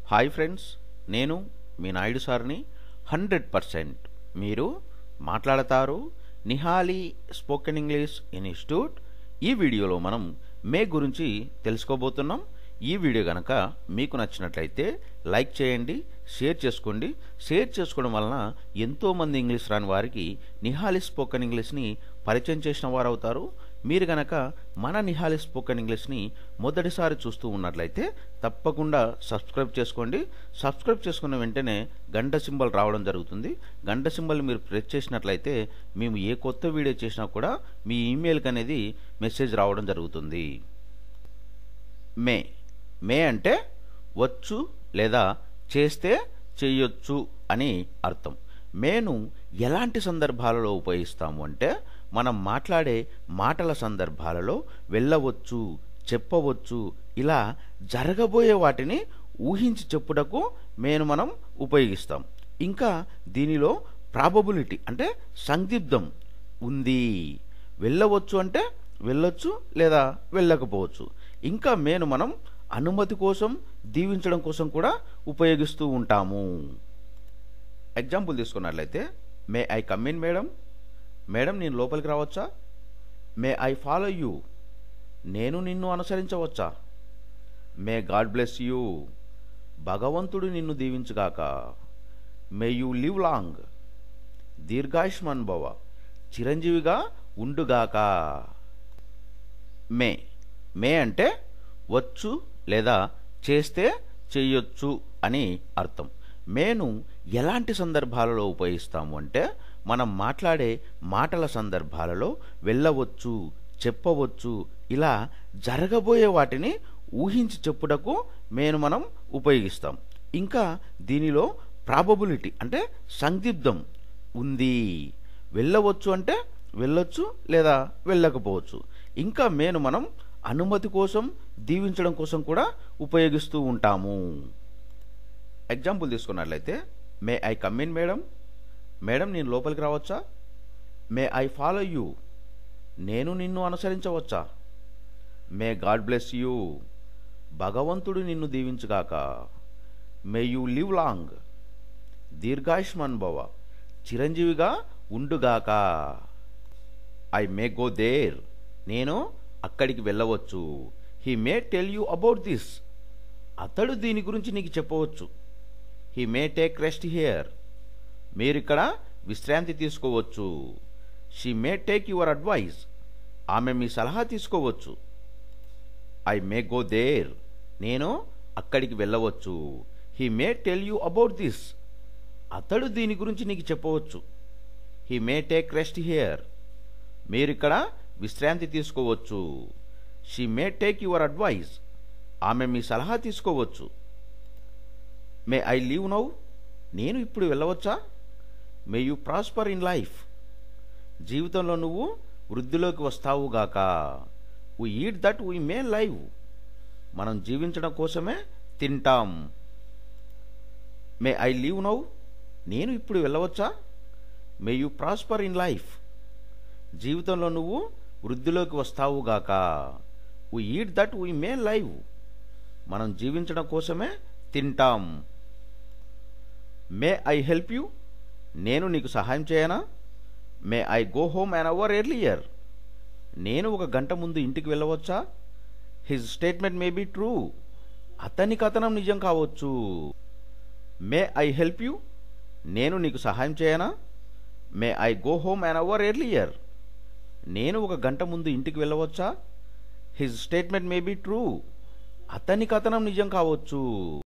hi friends నేను మీ నాయుడు సార్ని hundred percent మీరు మాట్లాడతారు నిహాలి స్పోకెన్ ఇంగ్లీష్ ఇన్స్టిట్యూట్ ఈ వీడియోలో మనం మే గురించి తెలుసుకోబోతున్నాం ఈ వీడియో కనుక మీకు నచ్చినట్లయితే లైక్ చేయండి షేర్ చేసుకోండి షేర్ చేసుకోవడం వలన ఎంతోమంది ఇంగ్లీష్ రాని వారికి నిహాలి స్పోకెన్ ఇంగ్లీష్ని పరిచయం చేసిన వారు అవుతారు మీరు గనక మన నిహాలి స్పోకెన్ ఇంగ్లీష్ని మొదటిసారి చూస్తూ ఉన్నట్లయితే తప్పకుండా సబ్స్క్రైబ్ చేసుకోండి సబ్స్క్రైబ్ చేసుకున్న వెంటనే గంట సింబల్ రావడం జరుగుతుంది గంట సింబల్ మీరు ప్రెస్ చేసినట్లయితే మేము ఏ కొత్త వీడియో చేసినా కూడా మీ ఈమెయిల్కి అనేది మెసేజ్ రావడం జరుగుతుంది మే మే అంటే వచ్చు లేదా చేస్తే చెయ్యొచ్చు అని అర్థం మేను ఎలాంటి సందర్భాలలో ఉపయోగిస్తాము అంటే మనం మాట్లాడే మాటల సందర్భాలలో వెళ్ళవచ్చు చెప్పవచ్చు ఇలా జరగబోయే వాటిని ఊహించి చెప్పుటకు మేను మనం ఉపయోగిస్తాం ఇంకా దీనిలో ప్రాబబిలిటీ అంటే సందిగ్ధం ఉంది వెళ్ళవచ్చు అంటే వెళ్ళొచ్చు లేదా వెళ్ళకపోవచ్చు ఇంకా మేను మనం అనుమతి కోసం దీవించడం కోసం కూడా ఉపయోగిస్తూ ఉంటాము ఎగ్జాంపుల్ తీసుకున్నట్లయితే may I come in madam madam నేను లోపలికి రావచ్చా మే ఐ ఫాలో యూ నేను నిన్ను అనుసరించవచ్చా మే గాడ్ బ్లెస్ యూ భగవంతుడు నిన్ను దీవించుగాక మే యూ లివ్ లాంగ్ దీర్ఘాయుష్మన్ భవ చిరంజీవిగా ఉండుగాక మే మే అంటే వచ్చు లేదా చేస్తే చెయ్యొచ్చు అని అర్థం మేను ఎలాంటి సందర్భాలలో ఉపయోగిస్తాము అంటే మనం మాట్లాడే మాటల సందర్భాలలో వెళ్ళవచ్చు చెప్పవచ్చు ఇలా జరగబోయే వాటిని ఊహించి చెప్పుటకు మేను మనం ఉపయోగిస్తాం ఇంకా దీనిలో ప్రాబబిలిటీ అంటే సందిగ్ధం ఉంది వెళ్ళవచ్చు అంటే వెళ్ళొచ్చు లేదా వెళ్ళకపోవచ్చు ఇంకా మేను మనం అనుమతి కోసం దీవించడం కోసం కూడా ఉపయోగిస్తూ ఉంటాము ఎగ్జాంపుల్ తీసుకున్నట్లయితే may I come in madam madam నేను లోపలికి రావచ్చా మే ఐ ఫాలో యూ నేను నిన్ను అనుసరించవచ్చా మే గాడ్ బ్లెస్ యూ భగవంతుడు నిన్ను దీవించుగాక మే యూ లివ్ లాంగ్ దీర్ఘాయుష్మాన్ భవ చిరంజీవిగా ఉండుగాక ఐ మే గో దేర్ నేను అక్కడికి వెళ్ళవచ్చు he may tell you about this అతడు దీని గురించి నీకు చెప్పవచ్చు he may take rest here మీరు ఇక్కడ విశ్రాంతి తీసుకోవచ్చు she may take your advice ఆమె మీ సలహా తీసుకోవచ్చు ఐ మే గో దేర్ నేను అక్కడికి వెళ్ళవచ్చు he may tell you about this అతడు దీని గురించి నీకు చెప్పవచ్చు he may take rest here మీరు ఇక్కడ విశ్రాంతి తీసుకోవచ్చు she may take your advice ఆమె మీ సలహా తీసుకోవచ్చు మే ఐ లీవ్ నౌ నేను ఇప్పుడు వెళ్ళవచ్చా may you prosper in life జీవితంలో నువ్వు వృద్ధిలోకి వస్తావుగాక we eat that we may live మనం జీవించడం కోసమే తింటాం మే ఐ లీవ్ నౌ నేను ఇప్పుడు వెళ్ళవచ్చా may you prosper in life జీవితంలో నువ్వు వృద్ధిలోకి వస్తావుగాక we eat that we may live మనం జీవించడం కోసమే తింటాం మే ఐ హెల్ప్ యూ నేను నీకు సహాయం చేయనా may I go home an hour earlier నేను ఒక గంట ముందు ఇంటికి వెళ్ళవచ్చా his statement may be true అతని కథనం నిజం కావచ్చు మే ఐ హెల్ప్ యూ నేను నీకు సహాయం చేయనా may I go home an hour earlier నేను ఒక గంట ముందు ఇంటికి వెళ్ళవచ్చా his statement may be true అతని కథనం నిజం కావచ్చు